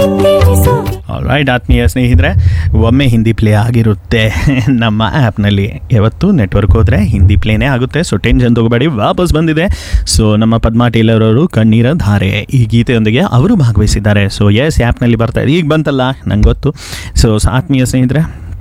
ತಿಳಿಸು ರೈಟ್ ಆತ್ಮೀಯ ಸ್ನೇಹಿತರೆ ಒಮ್ಮೆ ಹಿಂದಿ ಪ್ಲೇ ಆಗಿರುತ್ತೆ ನಮ್ಮ ಆ್ಯಪ್ನಲ್ಲಿ ಯಾವತ್ತು ನೆಟ್ವರ್ಕ್ ಹೋದರೆ ಹಿಂದಿ ಪ್ಲೇನೇ ಆಗುತ್ತೆ ಸೊ ಟೆನ್ಷನ್ ತಗೋಬೇಡಿ ವಾಪಸ್ ಬಂದಿದೆ ಸೊ ನಮ್ಮ ಪದ್ಮಾ ಟೇಲರ್ ಅವರು ಕಣ್ಣೀರ ಧಾರೆ ಈ ಗೀತೆಯೊಂದಿಗೆ ಅವರು ಭಾಗವಹಿಸಿದ್ದಾರೆ ಸೊ ಎಸ್ ಆ್ಯಪ್ನಲ್ಲಿ ಬರ್ತಾ ಇದೆ ಈಗ ಬಂತಲ್ಲ ನಂಗೆ ಗೊತ್ತು ಸೊ ಆತ್ಮೀಯ ಸ್ನೇಹಿತರೆ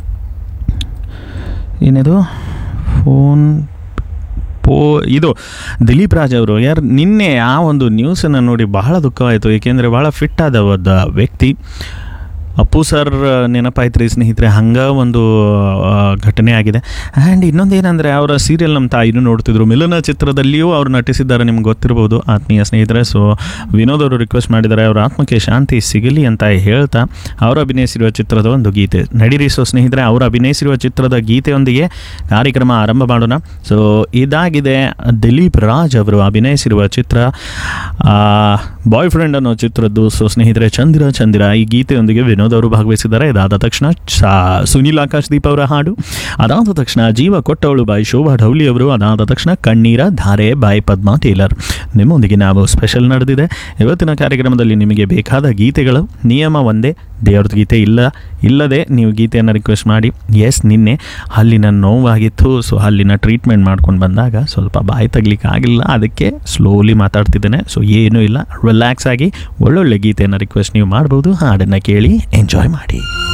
ಏನಿದು ಫೋನ್ ಪೋ ಇದು ದಿಲೀಪ್ ರಾಜ್ ಅವರು ಯಾರು ನಿನ್ನೆ ಆ ಒಂದು ನ್ಯೂಸನ್ನು ನೋಡಿ ಬಹಳ ದುಃಖವಾಯಿತು ಏಕೆಂದರೆ ಭಾಳ ಫಿಟ್ ಆದ ಒಬ್ಬ ವ್ಯಕ್ತಿ ಅಪ್ಪು ಸರ್ ನೆನಪಾಯ್ತು ರೀ ಸ್ನೇಹಿತರೆ ಹಂಗೆ ಒಂದು ಆ, ಘಟನೆ ಆಗಿದೆ ಆ್ಯಂಡ್ ಇನ್ನೊಂದು ಏನಂದರೆ ಅವರ ಸೀರಿಯಲ್ ನಮ್ಮ ತಾಯಿನೂ ನೋಡ್ತಿದ್ರು ಮಿಲನ ಚಿತ್ರದಲ್ಲಿಯೂ ಅವ್ರು ನಟಿಸಿದ್ದಾರೆ ನಿಮ್ಗೆ ಗೊತ್ತಿರ್ಬೋದು ಆತ್ಮೀಯ ಸ್ನೇಹಿತರೆ ಸೊ ವಿನೋದ್ ಅವರು ರಿಕ್ವೆಸ್ಟ್ ಮಾಡಿದ್ದಾರೆ ಅವರ ಆತ್ಮಕ್ಕೆ ಶಾಂತಿ ಸಿಗಲಿ ಅಂತ ಹೇಳ್ತಾ ಅವರು ಅಭಿನಯಿಸಿರುವ ಚಿತ್ರದ ಒಂದು ಗೀತೆ ನಡೀರಿ ಸೊ ಸ್ನೇಹಿತರೆ ಅವರು ಅಭಿನಯಿಸಿರುವ ಚಿತ್ರದ ಗೀತೆಯೊಂದಿಗೆ ಕಾರ್ಯಕ್ರಮ ಆರಂಭ ಮಾಡೋಣ ಸೊ ಇದಾಗಿದೆ ದಿಲೀಪ್ ರಾಜ್ ಅವರು ಅಭಿನಯಿಸಿರುವ ಚಿತ್ರ ಬಾಯ್ ಫ್ರೆಂಡ್ ಅನ್ನೋ ಚಿತ್ರದ್ದು ಸೊ ಸ್ನೇಹಿತರೆ ಚಂದಿರ ಚಂದಿರ ಈ ಗೀತೆಯೊಂದಿಗೆ ವಿನೋದ್ ಅವರು ಭಾಗವಹಿಸಿದ್ದಾರೆ ಇದಾದ ತಕ್ಷಣ ಚ- ಸುನಿಲ್ ಆಕಾಶ್ ದೀಪ್ ಅವರ ಹಾಡು ಅದಾದ ತಕ್ಷಣ ಜೀವ ಕೊಟ್ಟವಳು ಬಾಯ್ ಶೋಭಾ ಢೌಲಿ ಅವರು ಅದಾದ ತಕ್ಷಣ ಕಣ್ಣೀರ ಧಾರೆ ಬಾಯ್ ಪದ್ಮಾ ಟೇಲರ್ ನಿಮ್ಮೊಂದಿಗೆ ನಾವು ಸ್ಪೆಷಲ್ ನಡೆದಿದೆ ಇವತ್ತಿನ ಕಾರ್ಯಕ್ರಮದಲ್ಲಿ ನಿಮಗೆ ಬೇಕಾದ ಗೀತೆಗಳು ನಿಯಮ ಒಂದೇ ದೇವ್ರದ್ದು ಗೀತೆ ಇಲ್ಲ ಇಲ್ಲದೆ ನೀವು ಗೀತೆಯನ್ನು ರಿಕ್ವೆಸ್ಟ್ ಮಾಡಿ ಎಸ್ ನಿನ್ನೆ ಹಲ್ಲಿನ ನೋವಾಗಿತ್ತು ಸೊ ಹಲ್ಲಿನ ಟ್ರೀಟ್ಮೆಂಟ್ ಮಾಡ್ಕೊಂಡು ಬಂದಾಗ ಸ್ವಲ್ಪ ಬಾಯಿ ತಗ್ಲಿಕ್ಕೆ ಆಗಿಲ್ಲ ಅದಕ್ಕೆ ಸ್ಲೋಲಿ ಮಾತಾಡ್ತಿದ್ದೇನೆ ಸೊ ಏನೂ ಇಲ್ಲ ರಿಲ್ಯಾಕ್ಸ್ ಆಗಿ ಒಳ್ಳೊಳ್ಳೆ ಗೀತೆಯನ್ನು ರಿಕ್ವೆಸ್ಟ್ ನೀವು ಮಾಡ್ಬೋದು ಹಾಡನ್ನು ಕೇಳಿ ಎಂಜಾಯ್ ಮಾಡಿ